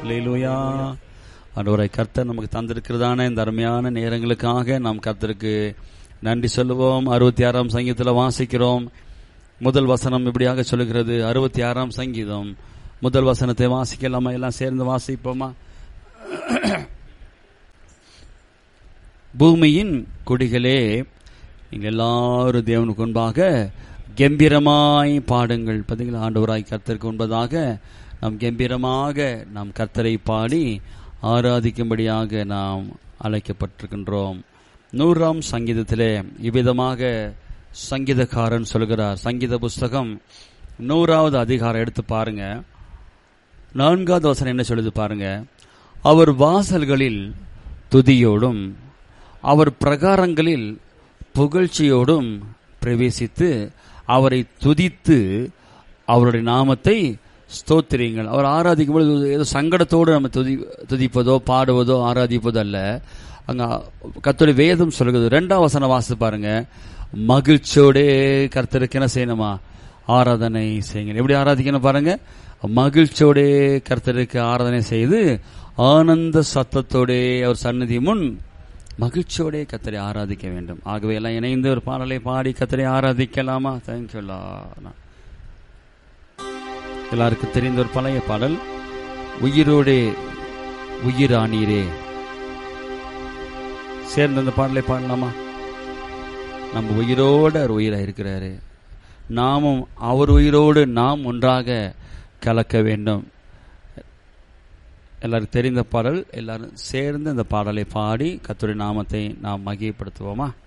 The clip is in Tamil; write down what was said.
லேலுயா ஆண்டவரை கர்த்தர் நமக்கு தந்திருக்கிறதான இந்த அருமையான நேரங்களுக்காக நாம் கர்த்தருக்கு நன்றி சொல்லுவோம் அறுபத்தி ஆறாம் சங்கீதத்தில் வாசிக்கிறோம் முதல் வசனம் இப்படியாக சொல்லுகிறது அறுபத்தி ஆறாம் சங்கீதம் முதல் வசனத்தை வாசிக்கலாமா எல்லாம் சேர்ந்து வாசிப்போமா பூமியின் குடிகளே நீங்கள் எல்லாரும் தேவனுக்கு முன்பாக கம்பீரமாய் பாடுங்கள் பார்த்தீங்களா ஆண்டவராய் கர்த்தருக்கு முன்பதாக நாம் கம்பீரமாக நாம் கர்த்தரை பாடி ஆராதிக்கும்படியாக நாம் அழைக்கப்பட்டிருக்கின்றோம் நூறாம் சங்கீதத்திலே இவ்விதமாக சங்கீதக்காரன் சொல்கிறார் சங்கீத புஸ்தகம் நூறாவது அதிகாரம் எடுத்து பாருங்க நான்காவது வசனம் என்ன சொல்லுது பாருங்க அவர் வாசல்களில் துதியோடும் அவர் பிரகாரங்களில் புகழ்ச்சியோடும் பிரவேசித்து அவரை துதித்து அவருடைய நாமத்தை ஸ்தோத்திரியுங்கள் அவர் ஆராதிக்கும் பொழுது ஏதோ சங்கடத்தோடு நம்ம துதி துதிப்பதோ பாடுவதோ ஆராதிப்பதோ அல்ல அங்க கத்தோடைய வேதம் சொல்கிறது ரெண்டாம் வசனம் வாசித்து பாருங்க மகிழ்ச்சியோடே கர்த்தருக்கு என்ன செய்யணுமா ஆராதனை செய்யுங்க எப்படி ஆராதிக்கணும் பாருங்க மகிழ்ச்சியோடே கர்த்தருக்கு ஆராதனை செய்து ஆனந்த சத்தத்தோடே அவர் சன்னதி முன் மகிழ்ச்சியோடே கத்தரை ஆராதிக்க வேண்டும் ஆகவே எல்லாம் இணைந்து ஒரு பாடலை பாடி கத்தரை ஆராதிக்கலாமா தேங்க்யூலா எல்லாருக்கும் தெரிந்த ஒரு பழைய பாடல் உயிரோடே உயிரானீரே சேர்ந்து அந்த பாடலை பாடலாமா நம்ம உயிரோட அவர் உயிரா இருக்கிறாரு நாமும் அவர் உயிரோடு நாம் ஒன்றாக கலக்க வேண்டும் எல்லாருக்கும் தெரிந்த பாடல் எல்லாரும் சேர்ந்து அந்த பாடலை பாடி கத்துடைய நாமத்தை நாம் மகிழ்ப்படுத்துவோமா